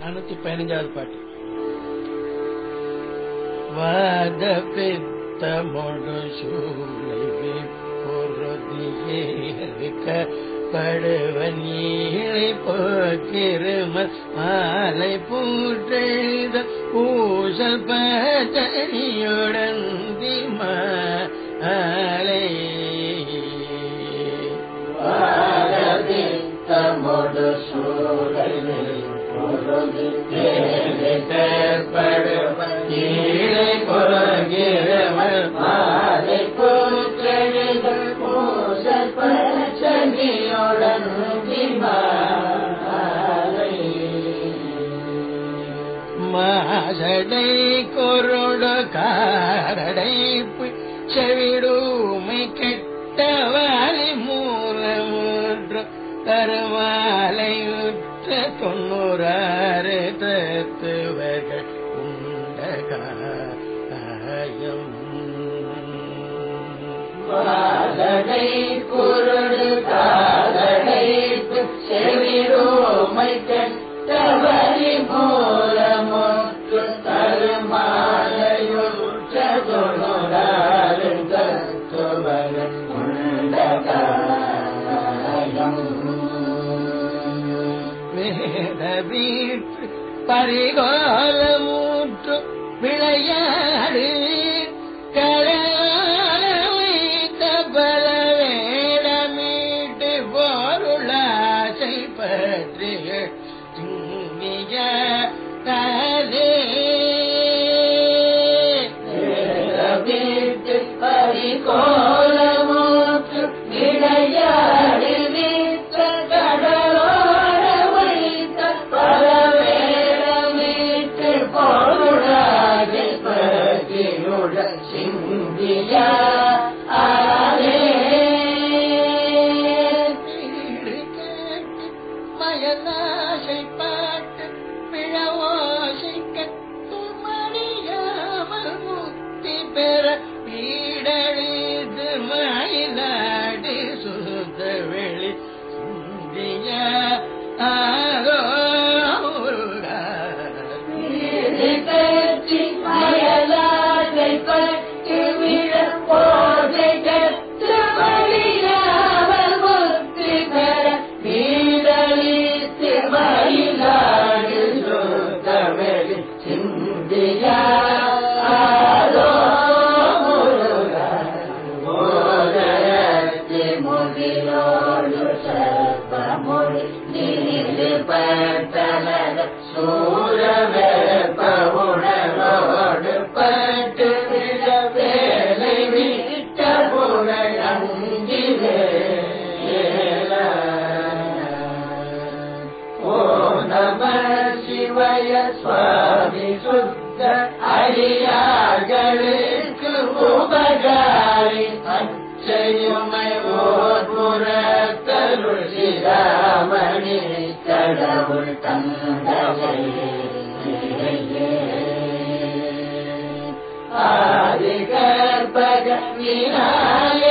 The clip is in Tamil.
நானூத்தி பதினஞ்சாவது பாட்டு வாத பித்த மொடு சூழை பொருதியேற்க படுவனீழை போக்கிரும மாலை பூற்றெழுத பூசல் பச்சனியுடன் மாலை வாழவித்தமொடு சூழலில் பொருதி ஈழை பொருகிருமல் மாலை பூச்செழிகள் பூசல் பச்சனியுடன் மாலை மாசடை கொருடு காரடைப்பு செவிடுமை கெட்டவாலி மூலமுற்று கருமாலையுற்ற தொண்ணூறாறு தத்துவர்கள் உண்ட காயம் வாழடை குருடு காலடைப்பு செவிரோமை கெட்டவரி மூலமுற்று தருமாலையுற்றதொழுடாறு தத்துவகன் உண்டகாயம் வேத வீட்டு பரிகோலமூற்று விளையாடு கலைத்த பல வேடமீட்டு பொருளாசை பற்றிய சிங்கிய தாலே வீட்டு பரிகோலமூற்று விளையாடி வீத்த கடலோர வைத்த பலவேடமீட்டு பொருளாகி பகியுடன் சிந்தியா ஆலே வீடு கேட்டு மயலாசை பாட்டு பிழவோசை கட்டு மணியாமல் முக்தி பெற வீடழித்து மயிலாடு சுத்த வெளி சிந்திய ஆரோ வீடு கட்டி மயலாகை பட்டு விழப்போதை கற்று வழியாமல் முக்தி பெற வீடழித்து மயிலாடு சுத்தவெளி சிந்தியா ஆரோ முருகா மோதரத்தி முகிலோடு சர்ப்பமொழி நீரு பட்டலக சூரவேற்ப உணரோடு பட்டு விழ வேலை விட்ட புகழங்கிலே ஓ நம சிவய சுவாமி சுத்த அடியார்களுக்கு உபகாரி அச்சையுமை ஓர் புறத்தருள் சிராமணி கடவுள் தந்தையே ஆதி கற்பக விநாய